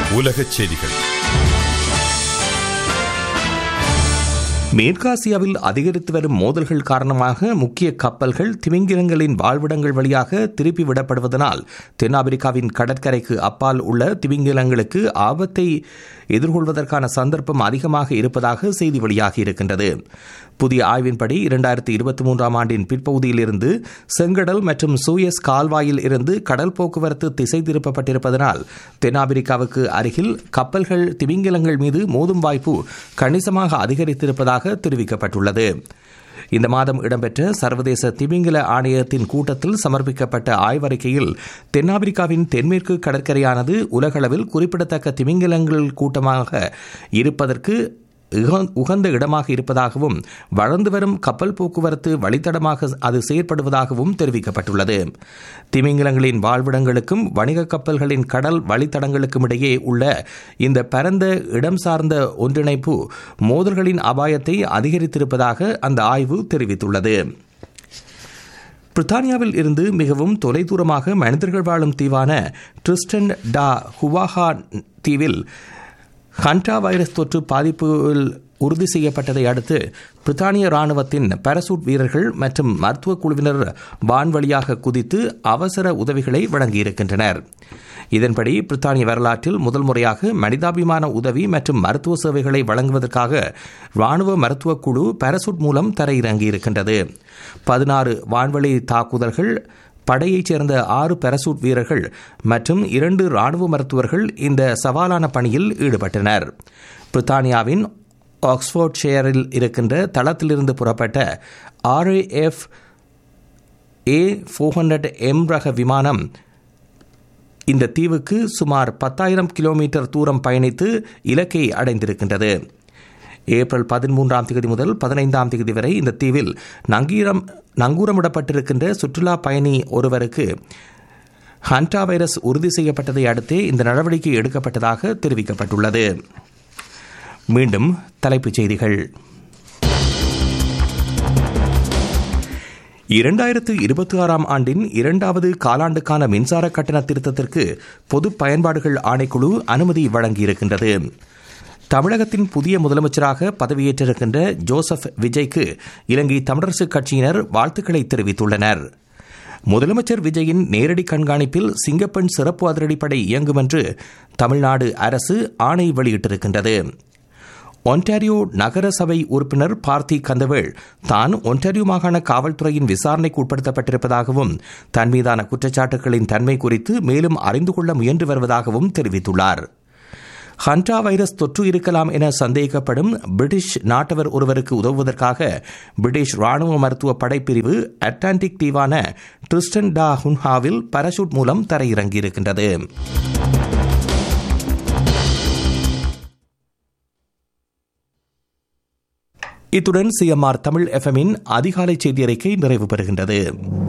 உலகச் செய்திகள் மேற்காசியாவில் அதிகரித்து வரும் மோதல்கள் காரணமாக முக்கிய கப்பல்கள் திமிங்கிலங்களின் வாழ்விடங்கள் வழியாக திருப்பி விடப்படுவதனால் தென்னாப்பிரிக்காவின் கடற்கரைக்கு அப்பால் உள்ள திமிங்கிலங்களுக்கு ஆபத்தை எதிர்கொள்வதற்கான சந்தர்ப்பம் அதிகமாக இருப்பதாக செய்தி வெளியாகி இருக்கின்றது புதிய ஆய்வின்படி இரண்டாயிரத்தி இருபத்தி மூன்றாம் ஆண்டின் பிற்பகுதியிலிருந்து செங்கடல் மற்றும் சூயஸ் கால்வாயில் இருந்து கடல் போக்குவரத்து திசை திருப்பப்பட்டிருப்பதனால் தென்னாப்பிரிக்காவுக்கு அருகில் கப்பல்கள் திமிங்கிலங்கள் மீது மோதும் வாய்ப்பு கணிசமாக அதிகரித்திருப்பதாக தெரிவிக்கப்பட்டுள்ளது இந்த மாதம் இடம்பெற்ற சர்வதேச திமிங்கில ஆணையத்தின் கூட்டத்தில் சமர்ப்பிக்கப்பட்ட ஆய்வறிக்கையில் தென்னாப்பிரிக்காவின் தென்மேற்கு கடற்கரையானது உலகளவில் குறிப்பிடத்தக்க திமிங்கிலங்கள் கூட்டமாக இருப்பதற்கு உகந்த இடமாக இருப்பதாகவும் வளர்ந்து வரும் கப்பல் போக்குவரத்து வழித்தடமாக அது செயற்படுவதாகவும் தெரிவிக்கப்பட்டுள்ளது திமிங்கிலங்களின் வாழ்விடங்களுக்கும் வணிக கப்பல்களின் கடல் வழித்தடங்களுக்கும் இடையே உள்ள இந்த பரந்த இடம் சார்ந்த ஒன்றிணைப்பு மோதல்களின் அபாயத்தை அதிகரித்திருப்பதாக அந்த ஆய்வு தெரிவித்துள்ளது பிரித்தானியாவில் இருந்து மிகவும் தொலைதூரமாக மனிதர்கள் வாழும் தீவான ட்ரிஸ்டன் டா ஹுவாஹா தீவில் ஹண்டா வைரஸ் தொற்று பாதிப்பில் உறுதி செய்யப்பட்டதை அடுத்து பிரித்தானிய ராணுவத்தின் பாரசூட் வீரர்கள் மற்றும் மருத்துவ குழுவினர் வான்வழியாக குதித்து அவசர உதவிகளை வழங்கியிருக்கின்றனர் இதன்படி பிரித்தானிய வரலாற்றில் முதல் முறையாக மனிதாபிமான உதவி மற்றும் மருத்துவ சேவைகளை வழங்குவதற்காக ராணுவ மருத்துவ குழு பாரசூட் மூலம் தரையிறங்கியிருக்கின்றது பதினாறு வான்வழி தாக்குதல்கள் படையைச் சேர்ந்த ஆறு பாரசூட் வீரர்கள் மற்றும் இரண்டு ராணுவ மருத்துவர்கள் இந்த சவாலான பணியில் ஈடுபட்டனர் பிரித்தானியாவின் ஆக்ஸ்போர்ட் ஷேரில் இருக்கின்ற தளத்திலிருந்து புறப்பட்ட RAF A four hundred M ரக விமானம் இந்த தீவுக்கு சுமார் பத்தாயிரம் கிலோமீட்டர் தூரம் பயணித்து இலக்கை அடைந்திருக்கின்றது ஏப்ரல் பதிமூன்றாம் தேதி முதல் பதினைந்தாம் தேதி வரை இந்த தீவில் நங்கீரம் நங்கூரமிடப்பட்டிருக்கின்ற சுற்றுலா பயணி ஒருவருக்கு ஹண்டா வைரஸ் உறுதி செய்யப்பட்டதை அடுத்தே இந்த நடவடிக்கை எடுக்கப்பட்டதாக தெரிவிக்கப்பட்டுள்ளது மீண்டும் தலைப்புச் செய்திகள் இரண்டாயிரத்து இருபத்தி ஆறாம் ஆண்டின் இரண்டாவது காலாண்டுக்கான மின்சார கட்டண திருத்தத்திற்கு பொது பயன்பாடுகள் ஆணைக்குழு அனுமதி வழங்கியிருக்கின்றது தமிழகத்தின் புதிய முதலமைச்சராக பதவியேற்றிருக்கின்ற ஜோசப் விஜய்க்கு இலங்கை தமிழரசுக் கட்சியினர் வாழ்த்துக்களை தெரிவித்துள்ளனர் முதலமைச்சர் விஜயின் நேரடி கண்காணிப்பில் சிங்கப்பெண் சிறப்பு அதிரடிப்படை இயங்கும் என்று தமிழ்நாடு அரசு ஆணை வெளியிட்டிருக்கின்றது ஒன்டாரியோ நகர சபை உறுப்பினர் பார்த்தி கந்தவேள் தான் ஒன்டாரியோ மாகாண காவல்துறையின் விசாரணைக்கு உட்படுத்தப்பட்டிருப்பதாகவும் தன் மீதான குற்றச்சாட்டுகளின் தன்மை குறித்து மேலும் அறிந்து கொள்ள முயன்று வருவதாகவும் தெரிவித்துள்ளார் ஹண்டா வைரஸ் தொற்று இருக்கலாம் என சந்தேகிக்கப்படும் பிரிட்டிஷ் நாட்டவர் ஒருவருக்கு உதவுவதற்காக பிரிட்டிஷ் ராணுவ மருத்துவ படைப்பிரிவு அட்லாண்டிக் தீவான ட்ரிஸ்டன் டா ஹுன்ஹாவில் பாராசூட் மூலம் தரையிறங்கியிருக்கின்றது இத்துடன் சிஎம்ஆர் தமிழ் எஃப்எம்மின் அதிகாலை செய்தி அறிக்கை நிறைவு பெறுகின்றது